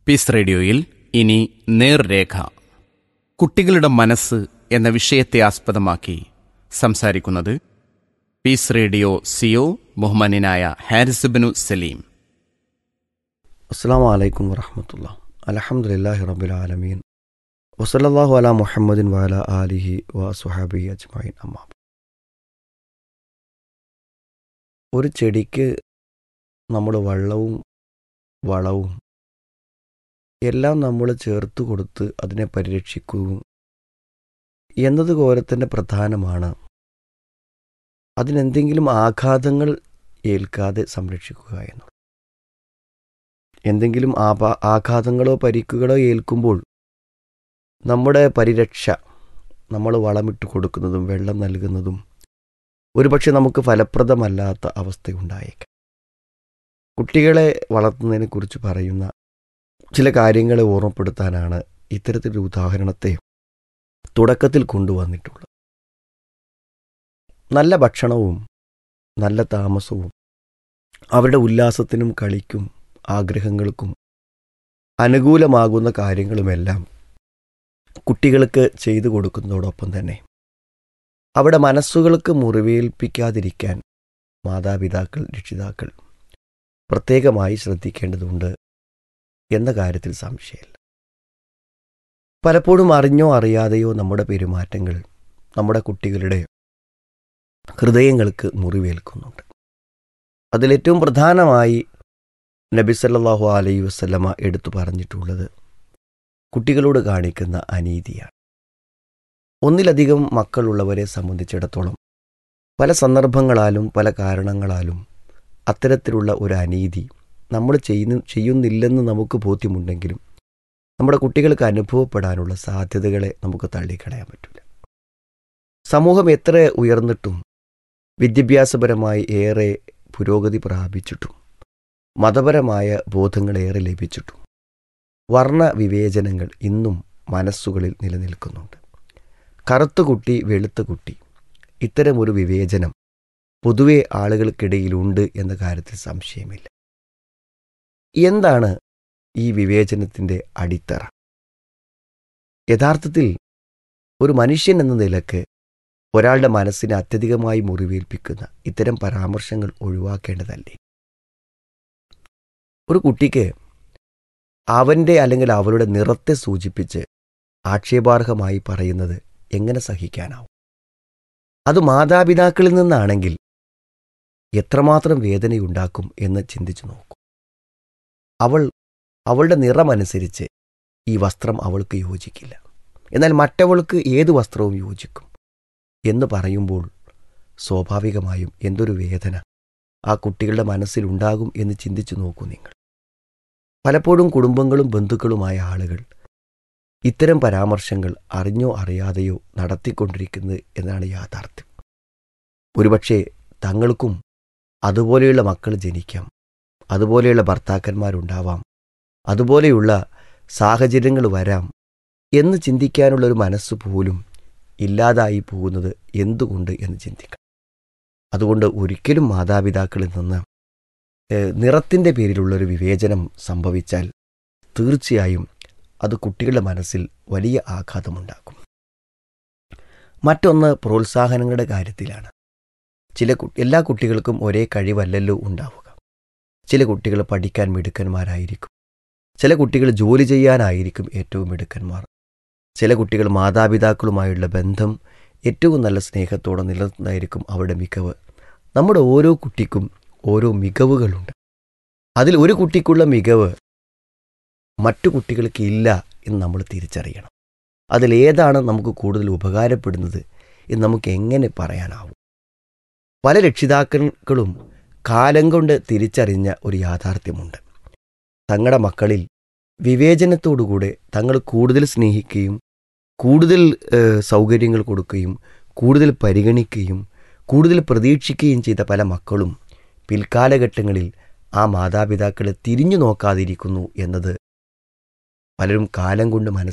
piece റേഡിയോയിൽ ഇനി നേർരേഖ കുട്ടികളുടെ മനസ്സ് എന്ന വിഷയത്തെ ആസ്പദമാക്കി സംസാരിക്കുന്നത് പീസ് റേഡിയോ സിഒ ബഹുമാന്യനായ ഹാരിസുബിനു സലീം അസ്സാം വലൈക്കും വറഹമത്തുള്ള അലഹമുല്ലാഹി റബുലാലമീൻ വസലല്ലാഹു അല മുഹമ്മദിൻ വാല ആലിഹി വ സുഹാബി അജ്മൈൻ അമ്മാ ഒരു ചെടിക്ക് നമ്മൾ വെള്ളവും വളവും എല്ലാം നമ്മൾ ചേർത്ത് കൊടുത്ത് അതിനെ പരിരക്ഷിക്കുകയും എന്നതുപോലെ തന്നെ പ്രധാനമാണ് അതിനെന്തെങ്കിലും ആഘാതങ്ങൾ ഏൽക്കാതെ സംരക്ഷിക്കുക എന്നുള്ളത് എന്തെങ്കിലും ആപാ ആഘാതങ്ങളോ പരിക്കുകളോ ഏൽക്കുമ്പോൾ നമ്മുടെ പരിരക്ഷ നമ്മൾ വളമിട്ട് കൊടുക്കുന്നതും വെള്ളം നൽകുന്നതും ഒരുപക്ഷെ നമുക്ക് ഫലപ്രദമല്ലാത്ത അവസ്ഥയുണ്ടായേക്കാം കുട്ടികളെ വളർത്തുന്നതിനെക്കുറിച്ച് പറയുന്ന ചില കാര്യങ്ങളെ ഓർമ്മപ്പെടുത്താനാണ് ഇത്തരത്തിലൊരു ഉദാഹരണത്തെ തുടക്കത്തിൽ കൊണ്ടുവന്നിട്ടുള്ളത് നല്ല ഭക്ഷണവും നല്ല താമസവും അവരുടെ ഉല്ലാസത്തിനും കളിക്കും ആഗ്രഹങ്ങൾക്കും അനുകൂലമാകുന്ന കാര്യങ്ങളുമെല്ലാം കുട്ടികൾക്ക് ചെയ്തു കൊടുക്കുന്നതോടൊപ്പം തന്നെ അവിടെ മനസ്സുകൾക്ക് മുറിവേൽപ്പിക്കാതിരിക്കാൻ മാതാപിതാക്കൾ രക്ഷിതാക്കൾ പ്രത്യേകമായി ശ്രദ്ധിക്കേണ്ടതുണ്ട് എന്ന കാര്യത്തിൽ സംശയമില്ല പലപ്പോഴും അറിഞ്ഞോ അറിയാതെയോ നമ്മുടെ പെരുമാറ്റങ്ങൾ നമ്മുടെ കുട്ടികളുടെ ഹൃദയങ്ങൾക്ക് മുറിവേൽക്കുന്നുണ്ട് അതിലേറ്റവും പ്രധാനമായി നബി സല്ലല്ലാഹു അലൈഹി വസല്ലമ എടുത്തു പറഞ്ഞിട്ടുള്ളത് കുട്ടികളോട് കാണിക്കുന്ന അനീതിയാണ് ഒന്നിലധികം മക്കളുള്ളവരെ സംബന്ധിച്ചിടത്തോളം പല സന്ദർഭങ്ങളാലും പല കാരണങ്ങളാലും അത്തരത്തിലുള്ള ഒരു അനീതി നമ്മൾ ചെയ്യുന്നു ചെയ്യുന്നില്ലെന്ന് നമുക്ക് ബോധ്യമുണ്ടെങ്കിലും നമ്മുടെ കുട്ടികൾക്ക് അനുഭവപ്പെടാനുള്ള സാധ്യതകളെ നമുക്ക് തള്ളിക്കളയാൻ പറ്റില്ല സമൂഹം എത്ര ഉയർന്നിട്ടും വിദ്യാഭ്യാസപരമായി ഏറെ പുരോഗതി പ്രാപിച്ചിട്ടും മതപരമായ ബോധങ്ങളേറെ ലഭിച്ചിട്ടും വർണ്ണ വിവേചനങ്ങൾ ഇന്നും മനസ്സുകളിൽ നിലനിൽക്കുന്നുണ്ട് കറുത്ത കുട്ടി വെളുത്ത കുട്ടി ഇത്തരമൊരു വിവേചനം പൊതുവെ ആളുകൾക്കിടയിലുണ്ട് എന്ന കാര്യത്തിൽ സംശയമില്ല എന്താണ് ഈ വിവേചനത്തിൻ്റെ അടിത്തറ യഥാർത്ഥത്തിൽ ഒരു മനുഷ്യൻ എന്ന നിലക്ക് ഒരാളുടെ മനസ്സിനെ അത്യധികമായി മുറിവേൽപ്പിക്കുന്ന ഇത്തരം പരാമർശങ്ങൾ ഒഴിവാക്കേണ്ടതല്ലേ ഒരു കുട്ടിക്ക് അവൻ്റെ അല്ലെങ്കിൽ അവളുടെ നിറത്തെ സൂചിപ്പിച്ച് ആക്ഷേപാർഹമായി പറയുന്നത് എങ്ങനെ സഹിക്കാനാവും അത് മാതാപിതാക്കളിൽ നിന്നാണെങ്കിൽ എത്രമാത്രം വേദനയുണ്ടാക്കും എന്ന് ചിന്തിച്ചു നോക്കൂ അവൾ അവളുടെ നിറമനുസരിച്ച് ഈ വസ്ത്രം അവൾക്ക് യോജിക്കില്ല എന്നാൽ മറ്റവൾക്ക് ഏത് വസ്ത്രവും യോജിക്കും എന്ന് പറയുമ്പോൾ സ്വാഭാവികമായും എന്തൊരു വേദന ആ കുട്ടികളുടെ മനസ്സിലുണ്ടാകും എന്ന് ചിന്തിച്ചു നോക്കൂ നിങ്ങൾ പലപ്പോഴും കുടുംബങ്ങളും ബന്ധുക്കളുമായ ആളുകൾ ഇത്തരം പരാമർശങ്ങൾ അറിഞ്ഞോ അറിയാതെയോ നടത്തിക്കൊണ്ടിരിക്കുന്നത് എന്നാണ് യാഥാർത്ഥ്യം ഒരുപക്ഷെ തങ്ങൾക്കും അതുപോലെയുള്ള മക്കൾ ജനിക്കാം അതുപോലെയുള്ള ഭർത്താക്കന്മാരുണ്ടാവാം അതുപോലെയുള്ള സാഹചര്യങ്ങൾ വരാം എന്ന് ചിന്തിക്കാനുള്ള ഒരു മനസ്സ് പോലും ഇല്ലാതായി പോകുന്നത് എന്തുകൊണ്ട് എന്ന് ചിന്തിക്കണം അതുകൊണ്ട് ഒരിക്കലും മാതാപിതാക്കളിൽ നിന്ന് നിറത്തിൻ്റെ പേരിലുള്ളൊരു വിവേചനം സംഭവിച്ചാൽ തീർച്ചയായും അത് കുട്ടികളുടെ മനസ്സിൽ വലിയ ആഘാതമുണ്ടാക്കും മറ്റൊന്ന് പ്രോത്സാഹനങ്ങളുടെ കാര്യത്തിലാണ് ചില എല്ലാ കുട്ടികൾക്കും ഒരേ കഴിവല്ലല്ലോ ഉണ്ടാവുക ചില കുട്ടികൾ പഠിക്കാൻ മിടുക്കന്മാരായിരിക്കും ചില കുട്ടികൾ ജോലി ചെയ്യാനായിരിക്കും ഏറ്റവും മിടുക്കന്മാർ ചില കുട്ടികൾ മാതാപിതാക്കളുമായുള്ള ബന്ധം ഏറ്റവും നല്ല സ്നേഹത്തോടെ നിലനിർത്തുന്നതായിരിക്കും അവരുടെ മികവ് നമ്മുടെ ഓരോ കുട്ടിക്കും ഓരോ മികവുകളുണ്ട് അതിൽ ഒരു കുട്ടിക്കുള്ള മികവ് മറ്റു കുട്ടികൾക്ക് ഇല്ല എന്ന് നമ്മൾ തിരിച്ചറിയണം അതിലേതാണ് നമുക്ക് കൂടുതൽ ഉപകാരപ്പെടുന്നത് എന്ന് നമുക്ക് എങ്ങനെ പറയാനാവും പല രക്ഷിതാക്കളും കാലം കൊണ്ട് തിരിച്ചറിഞ്ഞ ഒരു യാഥാർത്ഥ്യമുണ്ട് തങ്ങളുടെ മക്കളിൽ വിവേചനത്തോടുകൂടെ തങ്ങൾ കൂടുതൽ സ്നേഹിക്കുകയും കൂടുതൽ സൗകര്യങ്ങൾ കൊടുക്കുകയും കൂടുതൽ പരിഗണിക്കുകയും കൂടുതൽ പ്രതീക്ഷിക്കുകയും ചെയ്ത പല മക്കളും പിൽക്കാലഘട്ടങ്ങളിൽ ആ മാതാപിതാക്കളെ തിരിഞ്ഞു നോക്കാതിരിക്കുന്നു എന്നത് പലരും കാലം കൊണ്ട്